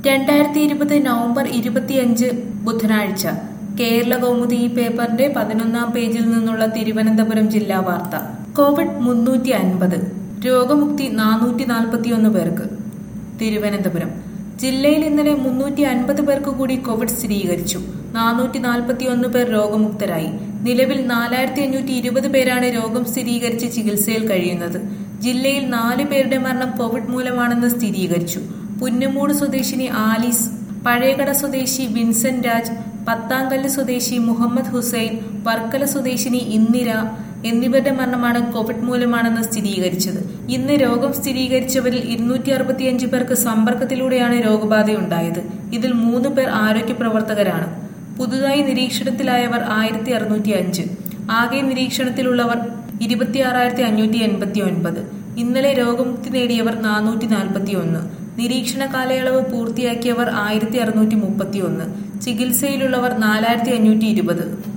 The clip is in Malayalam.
രണ്ടായിരത്തി ഇരുപത് നവംബർ ഇരുപത്തിയഞ്ച് ബുധനാഴ്ച കേരള കൗമുദി ഈ പേപ്പറിന്റെ പതിനൊന്നാം പേജിൽ നിന്നുള്ള തിരുവനന്തപുരം ജില്ലാ വാർത്ത കോവിഡ് മുന്നൂറ്റി അൻപത് രോഗമുക്തി നാനൂറ്റി നാൽപ്പത്തിയൊന്ന് പേർക്ക് തിരുവനന്തപുരം ജില്ലയിൽ ഇന്നലെ മുന്നൂറ്റി അൻപത് പേർക്ക് കൂടി കോവിഡ് സ്ഥിരീകരിച്ചു നാനൂറ്റി നാൽപ്പത്തിയൊന്ന് പേർ രോഗമുക്തരായി നിലവിൽ നാലായിരത്തി അഞ്ഞൂറ്റി ഇരുപത് പേരാണ് രോഗം സ്ഥിരീകരിച്ച് ചികിത്സയിൽ കഴിയുന്നത് ജില്ലയിൽ നാല് പേരുടെ മരണം കോവിഡ് മൂലമാണെന്ന് സ്ഥിരീകരിച്ചു പുന്നമൂട് സ്വദേശിനി ആലീസ് പഴയകട സ്വദേശി വിൻസെന്റ് രാജ് പത്താങ്കല്ല് സ്വദേശി മുഹമ്മദ് ഹുസൈൻ വർക്കല സ്വദേശിനി ഇന്ദിര എന്നിവരുടെ മരണമാണ് കോവിഡ് മൂലമാണെന്ന് സ്ഥിരീകരിച്ചത് ഇന്ന് രോഗം സ്ഥിരീകരിച്ചവരിൽ ഇരുന്നൂറ്റി അറുപത്തിയഞ്ച് പേർക്ക് സമ്പർക്കത്തിലൂടെയാണ് രോഗബാധയുണ്ടായത് ഇതിൽ മൂന്ന് പേർ ആരോഗ്യ പ്രവർത്തകരാണ് പുതുതായി നിരീക്ഷണത്തിലായവർ ആയിരത്തി അറുന്നൂറ്റി അഞ്ച് ആകെ നിരീക്ഷണത്തിലുള്ളവർ ഇരുപത്തിയാറായിരത്തി അഞ്ഞൂറ്റി എൺപത്തി ഒൻപത് ഇന്നലെ രോഗമുക്തി നേടിയവർ നാനൂറ്റി നാൽപ്പത്തി ഒന്ന് നിരീക്ഷണ കാലയളവ് പൂർത്തിയാക്കിയവർ ആയിരത്തി അറുന്നൂറ്റി മുപ്പത്തി ഒന്ന് ചികിത്സയിലുള്ളവർ നാലായിരത്തി അഞ്ഞൂറ്റി ഇരുപത്